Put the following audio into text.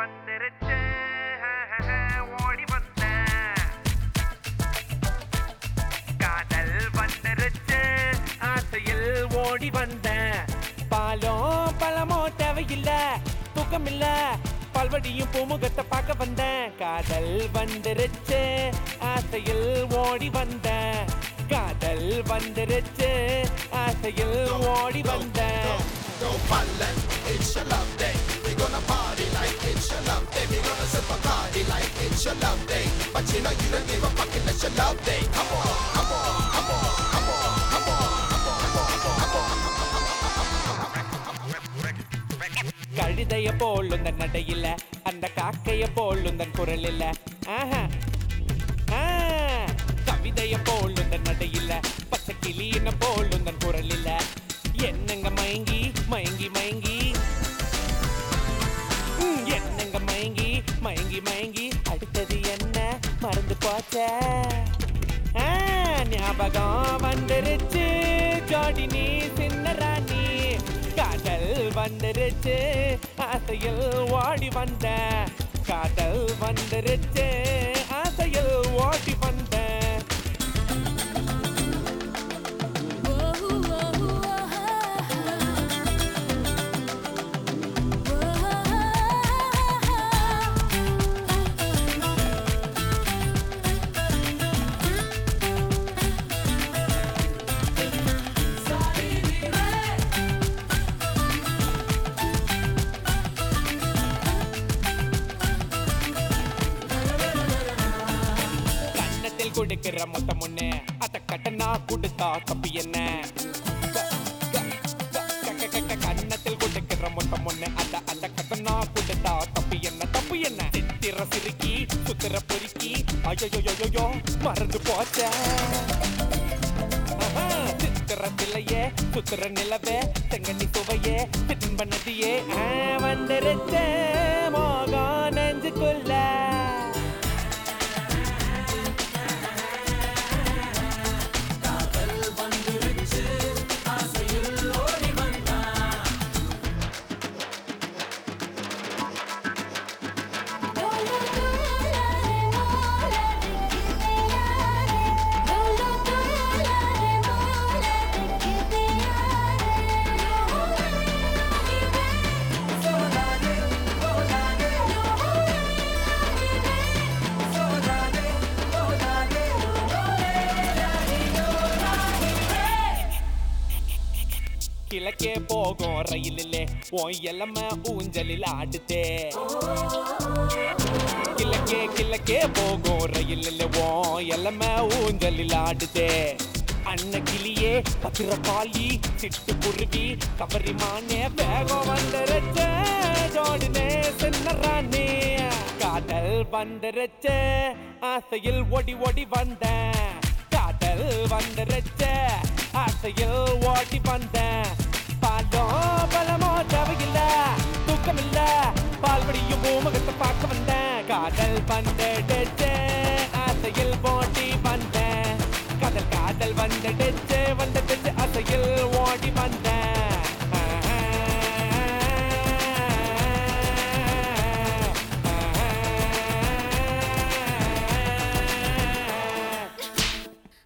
வந்துருச்சு ஓடி வந்தேன் காதல் வந்துருச்சு ஆசையில் ஓடி வந்தேன் பாலும் பழமோ தேவையில்ல தூக்கம் இல்ல பல்வடியும் பூமுகத்தை பார்க்க வந்தேன் காதல் வந்துருச்சு ஆசையில் ஓடி வந்தேன் காதல் வந்துருச்சு ஆசையில் ஓடி வந்தேன் Don't ballin', it's your love day. We gonna party like it's your love day. We gonna sip a party like it's your love day. But you know you don't give a fuck if it's your love day. Come on, come on, come on, come on, come on, come on, come on, come on. கழுதைய போலும் தன் நடையில அந்த காக்கைய போலும் தன் குரல் இல்ல ஆஹா. ஆ, கவிதைய போலும் தன் நடையில பச்சை கிளியின போலும் தன் குரல் இல்ல என்னங்க மயங்கி மயங்கி மயங்கி ம், என்னங்க மயங்கி மயங்கி மயங்கி அடுத்தது என்ன மறந்து போச்சே ஆ, ஞாபகம் வந்துருச்சு ஜோடி நீ சின்ன ராணி காதல் வந்துருச்சு ஆசையில் ஓடி வந்த காதல் வந்துருச்சு ஆசையில் ஓடி வந்தேன் கன்னத்தில் கொடுக்கிற மொத்தம் ஒண்ணு அத கட்டனா கொடுத்தா தப்பி என்ன க- க- க- க- க- க- கன்னத்தில் கொடுக்கிற மொத்தம் ஒண்ணு அத அத கட்டனா கொடுத்தா தப்பி என்ன தப்பு என்ன சித்திர சிறுக்கி சுத்திர பொறுக்கி ஐயோ மறந்து போச்ச சித்திரத்திலேயே சுத்திர நிலவே செங்கண்ணி சுவையே சின்ப நதியே ஆ, வந்துருச்சே மோகம் நெஞ்சுக்குள்ள கிழக்கே போகும் ரயிலிலே உன் எல்லம்ம ஊஞ்சலில் ஆடுதே கிழக்கே கிழக்கே போகும் ரயிலில் உன் எல்லம்ம ஊஞ்சலில் ஆடுதே அன்ன கிளியே பத்திரப்பாளி சிட்டு குருவி கபரி மானே வேகம் வந்துருச்ச ஜோடினே சின்னரானே காதல் வந்துருச்ச ஆசையில் ஓடி ஓடி வந்தேன் காதல் வந்துருச்ச ஆசையில் ஓடி வந்தேன்